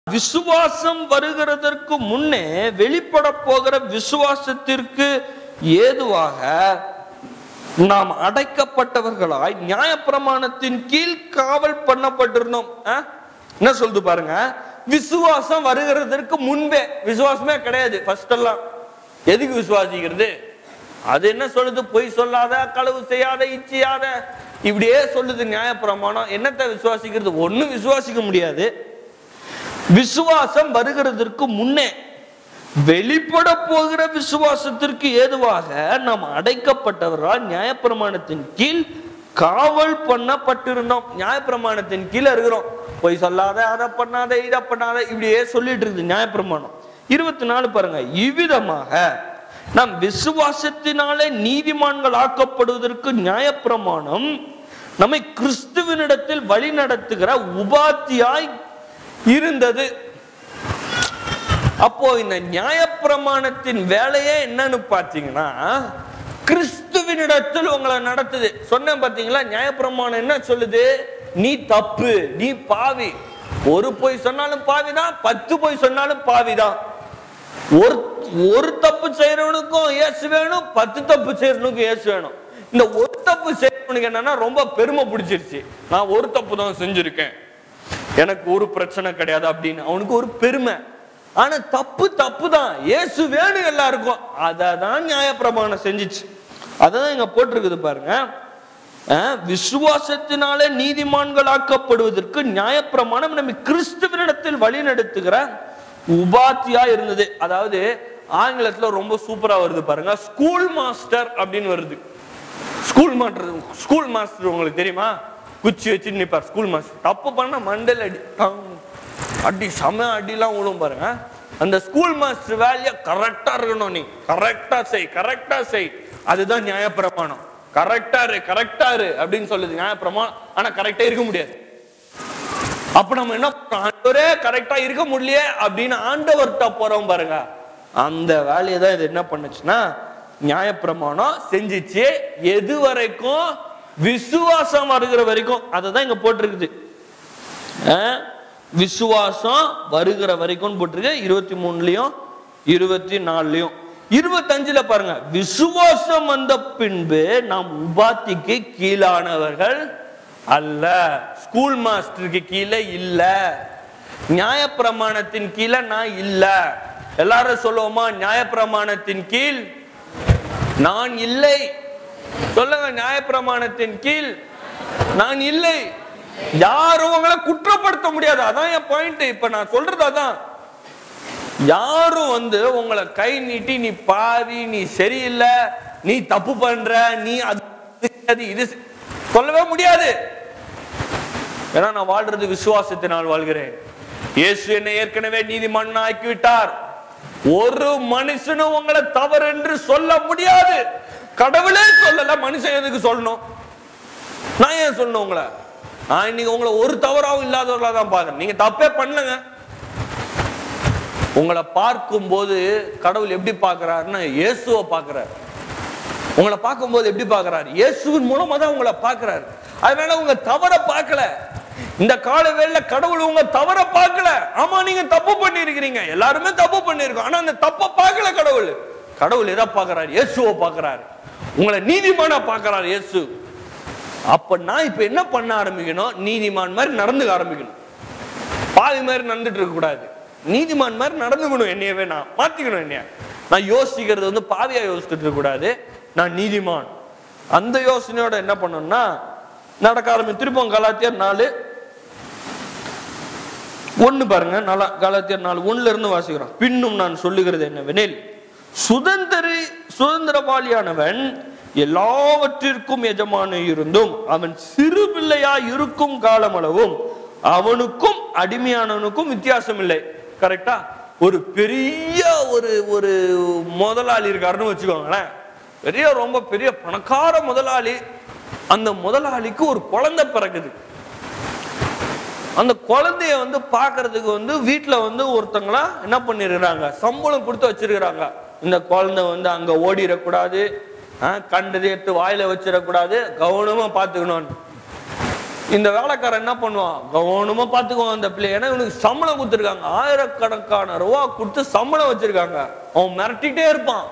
விசுவாசம் வருகிறதற்கு முன்னே வெளிப்பட போகிற விசுவாசத்திற்கு ஏதுவாக நாம் அடைக்கப்பட்டவர்களாய் நியாயப்பிரமாணத்தின் கீழ் காவல் பண்ணப்பட்டிருந்தோம் ஆ? என்ன சொல்லுது பாருங்க விசுவாசம் வருகிறதற்கு முன்பே விசுவாசமே கிடையாது ஃபர்ஸ்ட் எல்லாம் எதுக்கு விசுவாசிக்கிறது அது என்ன சொல்லுது பொய் சொல்லாத களவு செய்யாத இச்சியாத இப்படியே சொல்லுது நியாயப்பிரமாணம் என்னத்தை விசுவாசிக்கிறது ஒண்ணும் விசுவாசிக்க முடியாது விசுவாசம் வருகிறதற்கு முன்னே வெளிப்பட போகிற விசுவாசத்திற்கு ஏதுவாக நாம் அடைக்கப்பட்டவரால் நியாயப்பிரமாணத்தின் கீழ் காவல் பண்ணப்பட்டிருந்தோம் நியாயப்பிரமாணத்தின் கீழே இருக்கிறோம் போய் சொல்லாத அதை பண்ணாத இதை பண்ணாத இப்படியே சொல்லிட்டு இருக்குது நியாயப்பிரமாணம் இருபத்தி நாலு பாருங்க இவ்விதமாக நாம் விசுவாசத்தினாலே நீதிமான்கள் ஆக்கப்படுவதற்கு நியாயப்பிரமாணம் நம்மை கிறிஸ்துவனிடத்தில் வழி நடத்துகிற உபாத்தியாய் இருந்தது அப்போ இந்த நியாயப்பிரமாணத்தின் வேலையே என்னன்னு பார்த்தீங்கன்னா கிறிஸ்துவினிடத்தில் உங்களை நடத்துது சொன்னேன் பார்த்தீங்களா நியாயப்பிரமாணம் என்ன சொல்லுது நீ தப்பு நீ பாவி ஒரு பொய் சொன்னாலும் பாவிதான் பத்து பொய் சொன்னாலும் பாவிதான் ஒரு ஒரு தப்பு செய்யறவனுக்கும் இயேசு வேணும் பத்து தப்பு செய்யறவனுக்கும் இயேசு வேணும் இந்த ஒரு தப்பு செய்யறவனுக்கு என்னன்னா ரொம்ப பெருமை பிடிச்சிருச்சு நான் ஒரு தப்பு தான் செஞ்சிருக்கேன் எனக்கு ஒரு பிரச்சனை கிடையாது அப்படின்னு அவனுக்கு ஒரு பெருமை ஆனா தப்பு தப்பு தான் இயேசு வேணும் எல்லாருக்கும் அதை தான் நியாயப்பிரமாணம் செஞ்சுச்சு அதை தான் இங்க போட்டிருக்குது பாருங்க அஹ், விசுவாசத்தினாலே நீதிமான்களாக்கப்படுவதற்கு நியாயப்பிரமாணம் நம்ம கிறிஸ்துவனிடத்தில் வழி நடத்துகிற உபாத்தியா இருந்தது அதாவது ஆங்கிலத்துல ரொம்ப சூப்பரா வருது பாருங்க ஸ்கூல் மாஸ்டர் அப்படின்னு வருது ஸ்கூல் மாஸ்டர் ஸ்கூல் மாஸ்டர் உங்களுக்கு தெரியுமா குச்சி வச்சு நிப்பார் ஸ்கூல் மாஸ்டர் தப்பு பண்ணா மண்டல் அடி டாங். அடி செம அடிலாம் விழும் பாருங்க அந்த ஸ்கூல் மாஸ்டர் வேலையை கரெக்டா இருக்கணும் நீ கரெக்டா செய் கரெக்டா செய் அதுதான் நியாயப்பிரமாணம் கரெக்டா இரு கரெக்டா இரு அப்படின்னு சொல்லுது நியாயப்பிரமாணம் ஆனா கரெக்டா இருக்க முடியாது அப்ப நம்ம என்ன பண்றோம்? ஆண்டவரே கரெக்டா இருக்க முடியலையே அப்படின்னு ஆண்டவர்கிட்ட போறோம் பாருங்க அந்த வேலையை தான் இது என்ன பண்ணுச்சுன்னா நியாயப்பிரமாணம் செஞ்சுச்சு எது வரைக்கும் விசுவாசம் வருகிற வரைக்கும் அதை தான் இங்க போட்டிருக்குது அஹ், விசுவாசம் வருகிற வரைக்கும் போட்டிருக்கு இருபத்தி மூணுலயும் இருபத்தி நாலுலயும் இருபத்தஞ்சுல பாருங்க விசுவாசம் வந்த பின்பு நாம் உபாத்திக்கு கீழானவர்கள் அல்ல ஸ்கூல் மாஸ்டருக்கு கீழே இல்ல நியாயப்பிரமாணத்தின் கீழே நான் இல்ல எல்லாரும் சொல்லுவோமா நியாயப்பிரமாணத்தின் கீழ் நான் இல்லை சொல்லுங்க நியாயப்பிரமாணத்தின் கீழ் நான் இல்லை யாரும் உங்களை குற்றப்படுத்த முடியாது அதான் என் பாயிண்ட் இப்ப நான் சொல்றது அதான் யாரும் வந்து உங்களை கை நீட்டி நீ பாவி நீ சரியில்லை நீ தப்பு பண்ற நீ அது செய்யாத, இது செய்- சொல்லவே முடியாது ஏன்னா நான் வாழ்றது விசுவாசத்தினால் வாழ்கிறேன் இயேசு என்னை ஏற்கனவே நீதிமன்றம் ஆக்கி விட்டார் ஒரு மனுஷனும் உங்களை தவறு என்று சொல்ல முடியாது கடவுளே சொல்லல மனுஷன் எதுக்கு சொல்லணும் நான் ஏன் சொல்லணும் உங்களை நான் இன்னைக்கு உங்களை ஒரு தவறாவும் இல்லாதவர்களா தான் பாக்குறேன் நீங்க தப்பே பண்ணுங்க உங்களை பார்க்கும்போது கடவுள் எப்படி பார்க்கறாருன்னா இயேசுவை பார்க்கறாரு உங்களை பார்க்கும்போது எப்படி பார்க்கறாரு இயேசுவின் மூலமா தான் உங்களை பார்க்கறாரு அதனால உங்க தவற பார்க்கல இந்த கால வேளையில கடவுள் உங்க தவற பார்க்கல ஆமா நீங்க தப்பு பண்ணிருக்கிறீங்க எல்லாருமே தப்பு பண்ணிருக்கோம் ஆனா அந்த தப்பை பார்க்கல கடவுள் கடவுள் எதை பார்க்கறாரு இயேசுவை பார்க்கறாரு உங்களை நீதிமானா பார்க்கறாரு இயேசு அப்ப நான் இப்ப என்ன பண்ண ஆரம்பிக்கணும் நீதிமான் மாதிரி நடந்துக்க ஆரம்பிக்கணும் பாவி மாதிரி நடந்துட்டு இருக்க கூடாது நீதிமான் மாதிரி நடந்துக்கணும் என்னையவே நான் மாத்திக்கணும் என்னைய நான் யோசிக்கிறது வந்து பாவியா யோசிச்சுட்டு இருக்க கூடாது நான் நீதிமான் அந்த யோசனையோட என்ன பண்ணணும்னா நடக்க ஆரம்பி திருப்பம் கலாத்தியர் நாலு ஒண்ணு பாருங்க நல்லா கலாத்தியர் நாலு ஒண்ணுல இருந்து வாசிக்கிறோம் பின்னும் நான் சொல்லுகிறது என்னவெனில் சுதந்திரி சுதந்திரவாளியானவன் எல்லாவற்றிற்கும் எஜமான இருந்தும் அவன் சிறு பிள்ளையா இருக்கும் காலமளவும் அவனுக்கும் அடிமையானவனுக்கும் வித்தியாசம் இல்லை கரெக்டா ஒரு பெரிய ஒரு ஒரு முதலாளி இருக்காருன்னு வச்சுக்கோங்களேன் பெரிய ரொம்ப பெரிய பணக்கார முதலாளி அந்த முதலாளிக்கு ஒரு குழந்தை பிறகுது அந்த குழந்தைய வந்து பார்க்கிறதுக்கு வந்து வீட்டுல வந்து ஒருத்தங்களா என்ன பண்ணிருக்கிறாங்க சம்பளம் கொடுத்து வச்சிருக்கிறாங்க இந்த குழந்தை வந்து அங்க ஓடிடக்கூடாது ஆஹ், கண்டதை எடுத்து வாயில வச்சிடக்கூடாது கவனமா பார்த்துக்கணும் இந்த வேலைக்காரன் என்ன பண்ணுவான் கவனமா பாத்துக்குவான் அந்த பிள்ளை ஏன்னா இவனுக்கு சம்பளம் கொடுத்துருக்காங்க ஆயிரக்கணக்கான ரூபா கொடுத்து சம்பளம் வச்சிருக்காங்க அவன் மிரட்டிட்டே இருப்பான்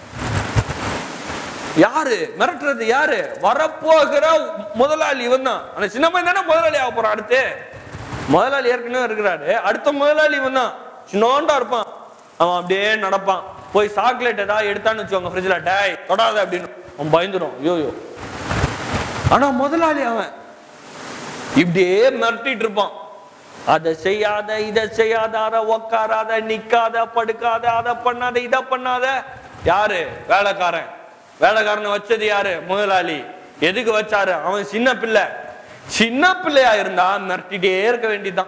யாரு மிரட்டுறது யாரு வரப்போகிற முதலாளி இவன் தான் அந்த சின்ன பையன் தானே முதலாளி ஆக போறான் அடுத்து முதலாளி ஏற்கனவே இருக்கிறாரு அடுத்த முதலாளி இவன் தான் சின்னோண்டா இருப்பான் அவன் அப்படியே நடப்பான் போய் சாக்லேட் ஏதாவது எடுத்தான்னு வச்சுக்கோங்க ஃப்ரிட்ஜ்ல டேய் தொடாத அப்படின்னு அவன் பயந்துரும் ஐயோ ஆனா முதலாளி அவன் இப்படியே மிரட்டிட்டு இருப்பான் அதை செய்யாத இதை செய்யாத அதை உக்காராத நிக்காத படுக்காத அதை பண்ணாத இதை பண்ணாத யாரு வேலைக்காரன் வேலைக்காரனை வச்சது யாரு முதலாளி எதுக்கு வச்சாரு அவன் சின்ன பிள்ளை சின்ன பிள்ளையா இருந்தா மிரட்டிட்டே இருக்க வேண்டியதுதான்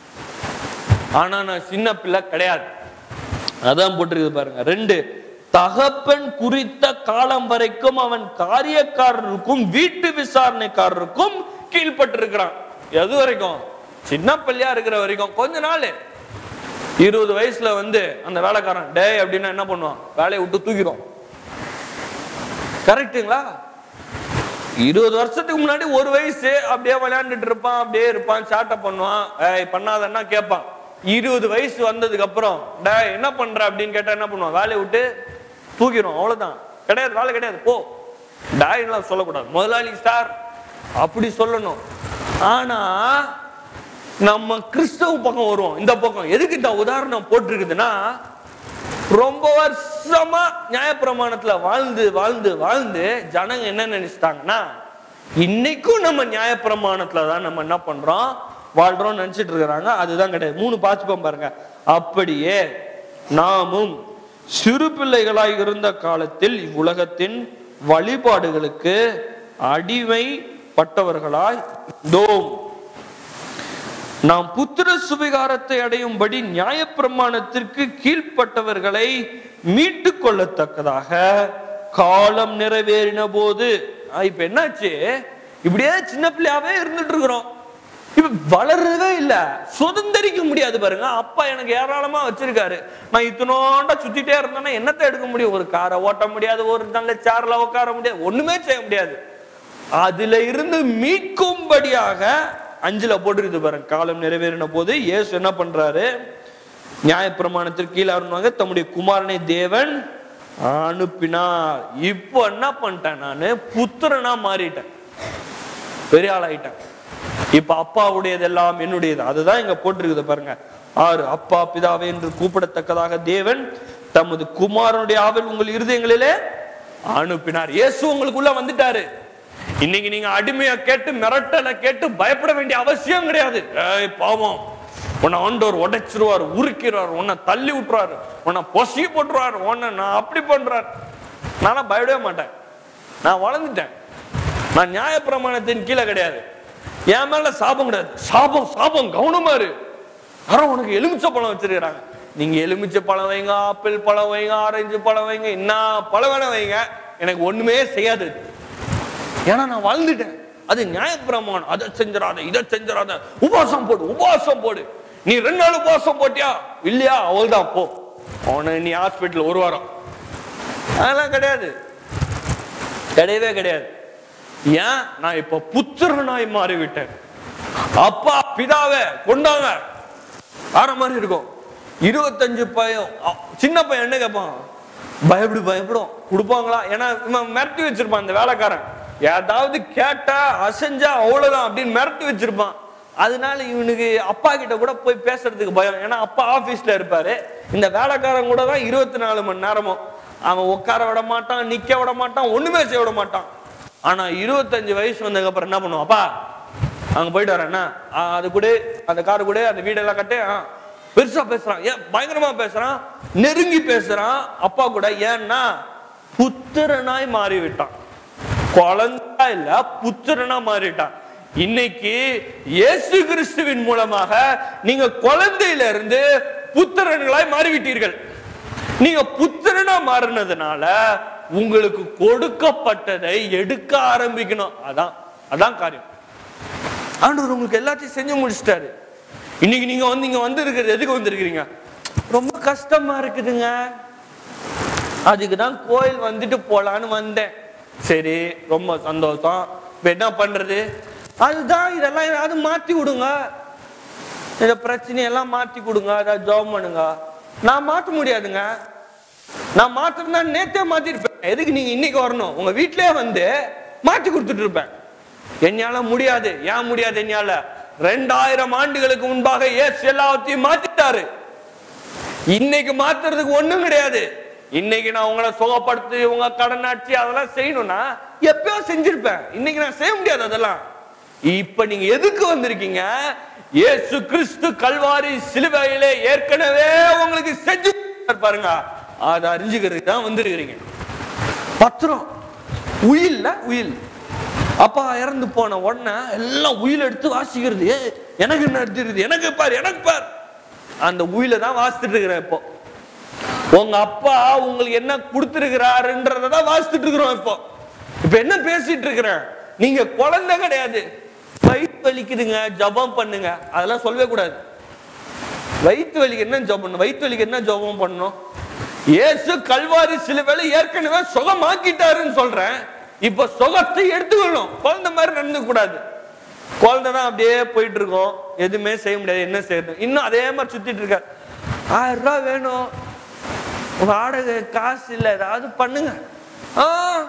ஆனா நான் சின்ன பிள்ளை கிடையாது அதான் போட்டிருக்குது பாருங்க ரெண்டு தகப்பன் குறித்த காலம் வரைக்கும் அவன் காரியக்காரருக்கும் வீட்டு விசாரணைக்காரருக்கும் கீழ்பட்டிருக்கிறான் எது வரைக்கும் சின்ன பிள்ளையா இருக்கிற வரைக்கும் கொஞ்ச நாள் இருபது வயசுல வந்து அந்த வேலைக்காரன் டேய் அப்படின்னா என்ன பண்ணுவான் வேலையை விட்டு தூக்கிடும் கரெக்ட்டுங்களா இருபது வருஷத்துக்கு முன்னாடி ஒரு வயசு அப்படியே விளையாண்டுட்டு இருப்பான் அப்படியே இருப்பான் சாட்டை பண்ணுவான் ஏய் பண்ணாதன்னா கேட்பான் இருபது வயசு வந்ததுக்கு அப்புறம் டேய் என்ன பண்ற அப்படின்னு கேட்டா என்ன பண்ணுவான் வேலையை விட்டு தூக்கிடும் அவ்வளவுதான் கிடையாது வேலை கிடையாது போ டேய்லாம் சொல்லக்கூடாது முதலாளி சார் அப்படி சொல்லணும் ஆனா நம்ம கிறிஸ்தவ பக்கம் வருவோம் இந்த பக்கம் எதுக்கு இந்த உதாரணம் போட்டிருக்குதுன்னா ரொம்ப வருஷமா நியாயப்பிரமாணத்துல வாழ்ந்து வாழ்ந்து வாழ்ந்து ஜனங்க என்ன நினைச்சிட்டாங்கன்னா இன்னைக்கும் நம்ம நியாயப்பிரமாணத்துல தான் நம்ம என்ன பண்றோம் வாழ்றோம் நினைச்சிட்டு இருக்கிறாங்க அதுதான் கிடையாது மூணு பாச்சுப்போம் பாருங்க அப்படியே நாமும் சிறு பிள்ளைகளாய் இருந்த காலத்தில் இவ்வுலகத்தின் வழிபாடுகளுக்கு அடிமைப்பட்டவர்களாய் தோம் நாம் புத்திர சுவிகாரத்தை அடையும்படி நியாயப்பிரமாணத்திற்கு கீழ்ப்பட்டவர்களை மீட்டு கொள்ளத்தக்கதாக காலம் நிறைவேறின போது ஆஹ் இப்ப என்னாச்சு இப்படியே சின்ன பிள்ளையாவே இருந்துட்டு இருக்கிறோம் இப்ப வளரவே இல்ல சுதந்திரிக்க முடியாது பாருங்க அப்பா எனக்கு ஏராளமா வச்சிருக்காரு நான் இத்தனோண்டா சுத்திட்டே இருந்தேன்னா என்னத்தை எடுக்க முடியும் ஒரு காரை ஓட்ட முடியாது ஒரு நல்ல சேர்ல உட்கார முடியாது ஒண்ணுமே செய்ய முடியாது அதுல இருந்து மீட்கும்படியாக அஞ்சுல போட்டிருக்கு பாருங்க காலம் நிறைவேறின போது இயேசு என்ன பண்றாரு நியாயப்பிரமாணத்திற்கு கீழே வருவாங்க தம்முடைய குமாரனை தேவன் அனுப்பினார் இப்போ என்ன பண்ணிட்டேன் நானு புத்திரனா மாறிட்டேன் பெரிய ஆளாயிட்டேன் இப்ப அப்பாவுடையதெல்லாம் என்னுடையது அதுதான் இங்க போட்டிருக்குது பாருங்க ஆறு அப்பா பிதாவே என்று கூப்பிடத்தக்கதாக தேவன் தமது குமாரனுடைய ஆவல் உங்கள் இருதயங்களிலே அனுப்பினார் இயேசு உங்களுக்குள்ள வந்துட்டாரு இன்னைக்கு நீங்க அடிமையா கேட்டு மிரட்டலை கேட்டு பயப்பட வேண்டிய அவசியம் கிடையாது ஏய் பாவம் உன்னை ஆண்டவர் உடைச்சிருவார் உருக்கிறார் உன்னை தள்ளி விட்டுருவாரு உன்னை பொசி போட்டுருவாரு உன்னை நான் அப்படி பண்றார் நானா பயப்படவே மாட்டேன் நான் வளர்ந்துட்டேன் நான் நியாயப்பிரமாணத்தின் கீழே கிடையாது என் மேல சாபம் கிடையாது சாபம் சாபம் கவனமா இரு யாரோ உனக்கு எலுமிச்சை பழம் வச்சிருக்கிறாங்க நீங்க எலுமிச்சை பழம் வைங்க ஆப்பிள் பழம் வைங்க ஆரஞ்சு பழம் வைங்க என்ன பழம் வேணா வைங்க எனக்கு ஒண்ணுமே செய்யாது ஏன்னா நான் வாழ்ந்துட்டேன் அது நியாயப்பிரமாணம் அதை செஞ்சிடாத இதை செஞ்சிடாத உபவாசம் போடு உபவாசம் போடு நீ ரெண்டு நாள் உபவாசம் போட்டியா இல்லையா அவள்தான் போ அவனை நீ ஹாஸ்பிட்டல் ஒரு வாரம் அதெல்லாம் கிடையாது கிடையவே கிடையாது ஏன் நான் இப்ப புத்திரனாய் மாறிவிட்டேன் அப்பா பிதாவே கொண்டாங்க ஆற மாதிரி இருக்கும் இருபத்தஞ்சு பையன் அ- சின்ன பையன் என்ன கேட்பான் பயப்படு பயப்படும் கொடுப்பாங்களா ஏன்னா இவன் மிரட்டி வச்சிருப்பான் இந்த வேலைக்காரன் ஏதாவது கேட்டா அசைஞ்சா அவ்வளவுதான் அப்படின்னு மிரட்டி வச்சிருப்பான் அதனால இவனுக்கு அப்பா கிட்ட கூட போய் பேசுறதுக்கு பயம் ஏன்னா அப்பா ஆபீஸ்ல இருப்பாரு இந்த வேலைக்காரன் கூட தான் இருபத்தி நாலு மணி நேரமும் அவன் உட்கார விட மாட்டான் நிக்க விட மாட்டான் ஒண்ணுமே செய்ய விட மாட்டான் ஆனா இருபத்தஞ்சு வயசு வந்ததுக்கு அப்புறம் என்ன பண்ணுவான் அப்பா அங்க போயிட்டு வரேன்னா அது கூட அந்த காரு கூட அந்த வீடெல்லாம் கட்டு ஆ, பெருசா பேசுறான் ஏன் பயங்கரமா பேசுறான் நெருங்கி பேசுறான் அப்பா கூட ஏன்னா புத்திரனாய் மாறி விட்டான் குழந்தா இல்ல புத்திரனா மாறிட்டான் இன்னைக்கு இயேசு கிறிஸ்துவின் மூலமாக நீங்க குழந்தையில இருந்து புத்திரன்களாய் மாறிவிட்டீர்கள் நீங்க புத்திரனா மாறினதுனால உங்களுக்கு கொடுக்கப்பட்டதை எடுக்க ஆரம்பிக்கணும் அதான் அதான் காரியம் ஆண்டவர் உங்களுக்கு எல்லாத்தையும் செஞ்சு முடிச்சிட்டாரு இன்னைக்கு நீங்க வந்து இங்க வந்து இருக்கிறது எதுக்கு வந்திருக்கிறீங்க ரொம்ப கஷ்டமா இருக்குதுங்க அதுக்கு தான் கோயில் வந்துட்டு போலான்னு வந்தேன் சரி ரொம்ப சந்தோஷம் இப்ப என்ன பண்றது அதுதான் இதெல்லாம் ஏதாவது மாத்தி விடுங்க இந்த பிரச்சனையெல்லாம் மாத்தி கொடுங்க ஏதாவது ஜோம் பண்ணுங்க நான் மாத்த முடியாதுங்க நான் மாத்திருந்தா நேத்தே மாத்திருப்பேன் எதுக்கு நீங்க இன்னைக்கு வரணும் உங்க வீட்லயே வந்து மாத்தி கொடுத்துட்டு இருப்பேன் என்னால முடியாது ஏன் முடியாது என்னால ரெண்டாயிரம் ஆண்டுகளுக்கு முன்பாக ஏசு எல்லாத்தையும் மாத்திட்டாரு இன்னைக்கு மாத்துறதுக்கு ஒண்ணும் கிடையாது இன்னைக்கு நான் உங்களை சுகப்படுத்தி உங்க கடன் ஆட்சி அதெல்லாம் செய்யணும்னா எப்பயோ செஞ்சிருப்பேன் இன்னைக்கு நான் செய்ய முடியாது அதெல்லாம் இப்ப நீங்க எதுக்கு வந்திருக்கீங்க இயேசு கிறிஸ்து கல்வாரி சிலுவையிலே ஏற்கனவே உங்களுக்கு செஞ்சு கொடுத்தார் பாருங்க அதை அறிஞ்சுக்கிறதுக்கு தான் வந்திருக்கிறீங்க பத்திரம் உயில்ல உயில் அப்பா இறந்து போன உடனே எல்லாம் உயில் எடுத்து வாசிக்கிறது ஏ எனக்கு என்ன எடுத்துருது எனக்கு பார் எனக்கு பார் அந்த உயில தான் வாசித்துட்டு இருக்கிறேன் இப்போ உங்க அப்பா உங்களுக்கு என்ன கொடுத்துருக்கிறாருன்றத தான் வாசித்துட்டு இருக்கிறோம் இப்போ இப்ப என்ன பேசிட்டு இருக்கிறேன் நீங்க குழந்தை கிடையாது வயிற்று வலிக்குதுங்க ஜபம் பண்ணுங்க அதெல்லாம் சொல்லவே கூடாது வயிற்று வலிக்கு என்ன ஜபம் பண்ணணும் வயிற்று வலிக்கு என்ன ஜபம் பண்ணணும் இயேசு கல்வாரி சிலுவையில ஏற்கனவே சுகமாக்கிட்டாருன்னு சொல்றேன் இப்ப சுகத்தை எடுத்துக்கணும் குழந்தை மாதிரி நடந்து கூடாது குழந்தை தான் அப்படியே போயிட்டு இருக்கோம் எதுவுமே செய்ய முடியாது என்ன செய்யணும் இன்னும் அதே மாதிரி சுத்திட்டு இருக்க ஆயிரம் ரூபாய் வேணும் வாடகை காசு இல்ல ஏதாவது பண்ணுங்க ஆ,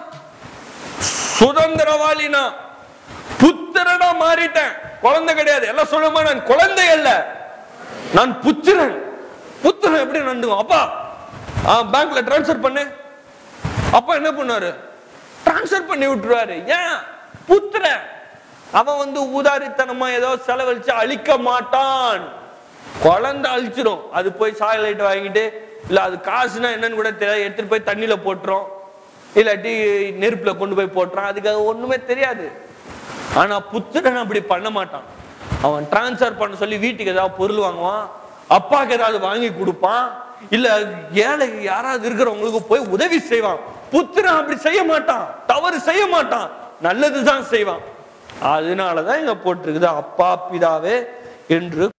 சுதந்திரவாளினா புத்திரனா மாறிட்டேன் குழந்தை கிடையாது எல்லாம் சொல்லுமா நான் குழந்தை அல்ல நான் புத்திரன் புத்திரன் எப்படி நடந்துக்கும் அப்பா பேங்க்ல டிரான்ஸ்ஃபர் பண்ணு அப்பா என்ன பண்ணாரு டிரான்ஸ்ஃபர் பண்ணி விட்டுருவாரு ஏன் புத்திரன் அவன் வந்து ஊதாரித்தனமா ஏதோ செலவழிச்சு அழிக்க மாட்டான் குழந்தை அழிச்சிடும் அது போய் சாய் லைட் வாங்கிட்டு இல்ல அது காசுனா என்னன்னு கூட தெரியாது எடுத்துட்டு போய் தண்ணியில போட்டுரும் இல்லாட்டி நெருப்புல கொண்டு போய் போட்டுறான் அதுக்கு அது ஒண்ணுமே தெரியாது ஆனா புத்திரன் அப்படி பண்ண மாட்டான் அவன் டிரான்ஸ்ஃபர் பண்ண சொல்லி வீட்டுக்கு ஏதாவது பொருள் வாங்குவான் அப்பாக்கு ஏதாவது வாங்கி கொடுப்பான் இல்ல ஏழை யாராவது இருக்கிறவங்களுக்கு போய் உதவி செய்வான் புத்திரன் அப்படி செய்ய மாட்டான் தவறு செய்ய மாட்டான் நல்லதுதான் செய்வான் அதனாலதான் இங்க போட்டிருக்குது அப்பா பிதாவே என்று